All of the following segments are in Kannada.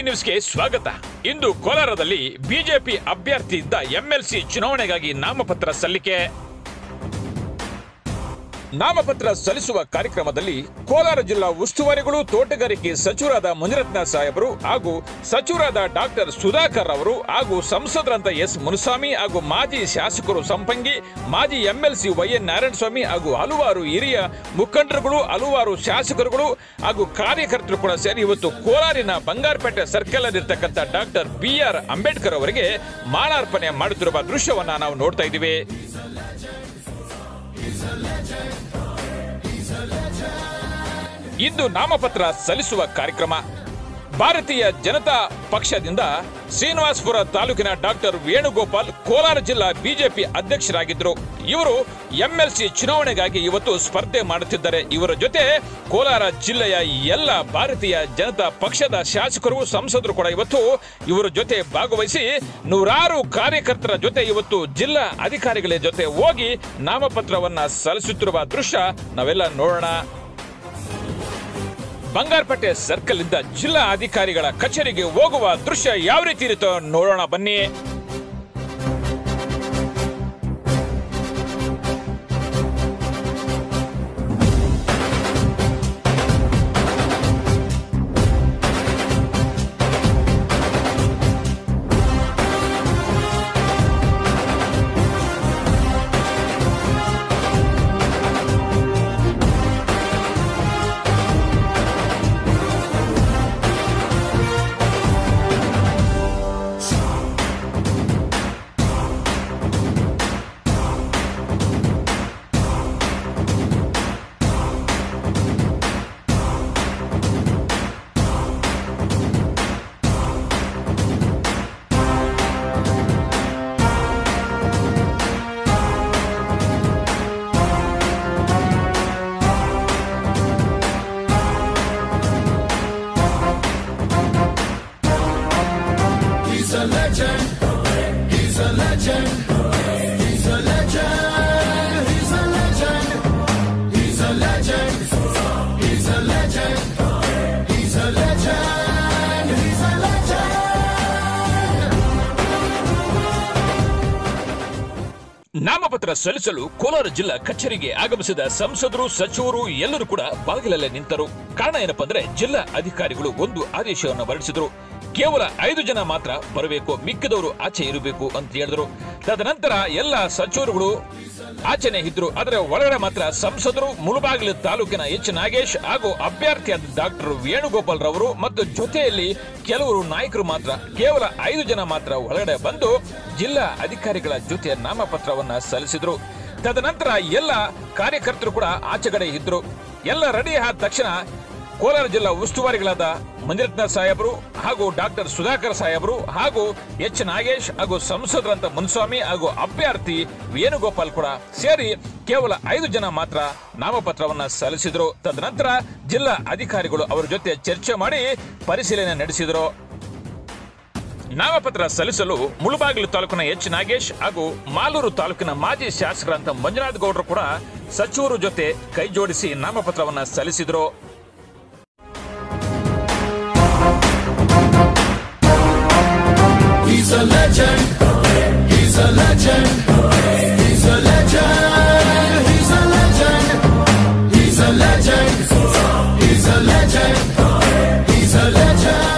ನ್ಯೂಸ್ಗೆ ಸ್ವಾಗತ ಇಂದು ಕೋಲಾರದಲ್ಲಿ ಬಿಜೆಪಿ ಅಭ್ಯರ್ಥಿಯಿಂದ ಎಂಎಲ್ಸಿ ಚುನಾವಣೆಗಾಗಿ ನಾಮಪತ್ರ ಸಲ್ಲಿಕೆ ನಾಮಪತ್ರ ಸಲ್ಲಿಸುವ ಕಾರ್ಯಕ್ರಮದಲ್ಲಿ ಕೋಲಾರ ಜಿಲ್ಲಾ ಉಸ್ತುವಾರಿಗಳು ತೋಟಗಾರಿಕೆ ಸಚಿವರಾದ ಮುನಿರತ್ನ ಸಾಹೇಬರು ಹಾಗೂ ಸಚಿವರಾದ ಡಾಕ್ಟರ್ ಸುಧಾಕರ್ ಅವರು ಹಾಗೂ ಸಂಸದರಂತ ಎಸ್ ಮುನುಸ್ವಾಮಿ ಹಾಗೂ ಮಾಜಿ ಶಾಸಕರು ಸಂಪಂಗಿ ಮಾಜಿ ಎಂಎಲ್ಸಿ ವೈಎನ್ ನಾರಾಯಣಸ್ವಾಮಿ ಹಾಗೂ ಹಲವಾರು ಹಿರಿಯ ಮುಖಂಡರುಗಳು ಹಲವಾರು ಶಾಸಕರುಗಳು ಹಾಗೂ ಕಾರ್ಯಕರ್ತರು ಕೂಡ ಸೇರಿ ಇವತ್ತು ಕೋಲಾರಿನ ಬಂಗಾರಪೇಟೆ ಸರ್ಕಲ್ ಅಲ್ಲಿರ್ತಕ್ಕಂಥ ಡಾಕ್ಟರ್ ಬಿ ಆರ್ ಅಂಬೇಡ್ಕರ್ ಅವರಿಗೆ ಮಾಲಾರ್ಪಣೆ ಮಾಡುತ್ತಿರುವ ದೃಶ್ಯವನ್ನ ನಾವು ನೋಡ್ತಾ ಇದ್ದೀವಿ ಇಂದು ನಾಮಪತ್ರ ಸಲ್ಲಿಸುವ ಕಾರ್ಯಕ್ರಮ ಭಾರತೀಯ ಜನತಾ ಪಕ್ಷದಿಂದ ಶ್ರೀನಿವಾಸಪುರ ತಾಲೂಕಿನ ಡಾಕ್ಟರ್ ವೇಣುಗೋಪಾಲ್ ಕೋಲಾರ ಜಿಲ್ಲಾ ಬಿಜೆಪಿ ಅಧ್ಯಕ್ಷರಾಗಿದ್ದರು ಇವರು ಎಂಎಲ್ಸಿ ಚುನಾವಣೆಗಾಗಿ ಇವತ್ತು ಸ್ಪರ್ಧೆ ಮಾಡುತ್ತಿದ್ದಾರೆ ಇವರ ಜೊತೆ ಕೋಲಾರ ಜಿಲ್ಲೆಯ ಎಲ್ಲ ಭಾರತೀಯ ಜನತಾ ಪಕ್ಷದ ಶಾಸಕರು ಸಂಸದರು ಕೂಡ ಇವತ್ತು ಇವರ ಜೊತೆ ಭಾಗವಹಿಸಿ ನೂರಾರು ಕಾರ್ಯಕರ್ತರ ಜೊತೆ ಇವತ್ತು ಜಿಲ್ಲಾ ಅಧಿಕಾರಿಗಳ ಜೊತೆ ಹೋಗಿ ನಾಮಪತ್ರವನ್ನ ಸಲ್ಲಿಸುತ್ತಿರುವ ದೃಶ್ಯ ನಾವೆಲ್ಲ ನೋಡೋಣ ಬಂಗಾರಪೇಟೆ ಸರ್ಕಲ್ ಇಂದ ಜಿಲ್ಲಾ ಅಧಿಕಾರಿಗಳ ಕಚೇರಿಗೆ ಹೋಗುವ ದೃಶ್ಯ ಯಾವ ರೀತಿ ಇರುತ್ತೋ ನೋಡೋಣ ಬನ್ನಿ He's a legend. He's a legend. He's a legend. He's a legend. He's a legend. He's a legend. He's a legend. He's a legend. ನಾಮಪತ್ರ ಸಲ್ಲಿಸಲು ಕೋಲಾರ ಜಿಲ್ಲಾ ಕಚೇರಿಗೆ ಆಗಮಿಸಿದ ಸಂಸದರು ಸಚಿವರು ಎಲ್ಲರೂ ಕೂಡ ಬಾಗಿಲಲ್ಲೇ ನಿಂತರು ಕಾರಣ ಏನಪ್ಪಾ ಅಂದ್ರೆ ಜಿಲ್ಲಾ ಅಧಿಕಾರಿಗಳು ಒಂದು ಆದೇಶವನ್ನು ಹೊರಡಿಸಿದರು ಕೇವಲ ಐದು ಜನ ಮಾತ್ರ ಬರಬೇಕು ಮಿಕ್ಕಿದವರು ಆಚೆ ಇರಬೇಕು ಅಂತ ಹೇಳಿದ್ರು ತದನಂತರ ಎಲ್ಲ ಸಚಿವರುಗಳು ಆಚೆನೆ ಇದ್ರು ಆದರೆ ಒಳಗಡೆ ಮಾತ್ರ ಸಂಸದರು ಮುಳುಬಾಗಿಲು ತಾಲೂಕಿನ ಎಚ್ ನಾಗೇಶ್ ಹಾಗೂ ಅಭ್ಯರ್ಥಿಯಾದ ಡಾಕ್ಟರ್ ವೇಣುಗೋಪಾಲ್ ರವರು ಮತ್ತು ಜೊತೆಯಲ್ಲಿ ಕೆಲವರು ನಾಯಕರು ಮಾತ್ರ ಕೇವಲ ಐದು ಜನ ಮಾತ್ರ ಒಳಗಡೆ ಬಂದು ಜಿಲ್ಲಾ ಅಧಿಕಾರಿಗಳ ಜೊತೆ ನಾಮಪತ್ರವನ್ನ ಸಲ್ಲಿಸಿದ್ರು ತದನಂತರ ಎಲ್ಲ ಕಾರ್ಯಕರ್ತರು ಕೂಡ ಆಚೆಗಡೆ ಇದ್ರು ಎಲ್ಲ ರೆಡಿ ಆದ ತಕ್ಷಣ ಕೋಲಾರ ಜಿಲ್ಲಾ ಉಸ್ತುವಾರಿಗಳಾದ ಮಂಜರತ್ನ ಸಾಹೇಬರು ಹಾಗೂ ಡಾಕ್ಟರ್ ಸುಧಾಕರ್ ಸಾಹೇಬರು ಹಾಗೂ ಎಚ್ ನಾಗೇಶ್ ಹಾಗೂ ಸಂಸದರಂತ ಮುನ್ಸ್ವಾಮಿ ಹಾಗೂ ಅಭ್ಯರ್ಥಿ ವೇಣುಗೋಪಾಲ್ ಕೂಡ ಸೇರಿ ಕೇವಲ ಐದು ಜನ ಮಾತ್ರ ನಾಮಪತ್ರವನ್ನ ಸಲ್ಲಿಸಿದ್ರು ತದನಂತರ ಜಿಲ್ಲಾ ಅಧಿಕಾರಿಗಳು ಅವರ ಜೊತೆ ಚರ್ಚೆ ಮಾಡಿ ಪರಿಶೀಲನೆ ನಡೆಸಿದರು ನಾಮಪತ್ರ ಸಲ್ಲಿಸಲು ಮುಳುಬಾಗಿಲು ತಾಲೂಕಿನ ಎಚ್ ನಾಗೇಶ್ ಹಾಗೂ ಮಾಲೂರು ತಾಲೂಕಿನ ಮಾಜಿ ಶಾಸಕರಂತ ಮಂಜುನಾಥ್ ಗೌಡರು ಕೂಡ ಸಚಿವರು ಜೊತೆ ಕೈ ಜೋಡಿಸಿ ನಾಮಪತ್ರವನ್ನ ಸಲ್ಲಿಸಿದರು He's a legend. He's a legend. He's a legend. He's a legend. He's a legend. He's a legend. He's a legend.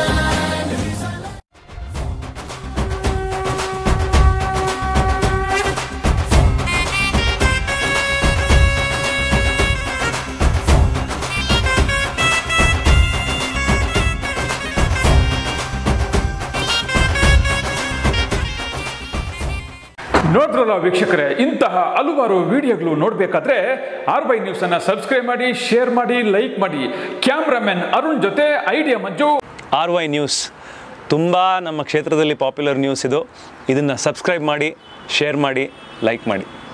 ನೋಡಿದ್ರಲ್ಲ ವೀಕ್ಷಕರೇ ಇಂತಹ ಹಲವಾರು ವಿಡಿಯೋಗಳು ನೋಡಬೇಕಾದ್ರೆ ಆರ್ ಬೈ ನ್ಯೂಸ್ ಅನ್ನ ಸಬ್ಸ್ಕ್ರೈಬ್ ಮಾಡಿ ಶೇರ್ ಮಾಡಿ ಲೈಕ್ ಮಾಡಿ ಕ್ಯಾಮ್ರಾಮನ್ ಅರುಣ್ ಜೊತೆ idea Manju R Y news ತುಂಬ ನಮ್ಮ ಕ್ಷೇತ್ರದಲ್ಲಿ ಪಾಪ್ಯುಲರ್ ನ್ಯೂಸ್ ಇದು ಇದನ್ನು ಸಬ್ಸ್ಕ್ರೈಬ್ ಮಾಡಿ ಶೇರ್ ಮಾಡಿ ಲೈಕ್ ಮಾಡಿ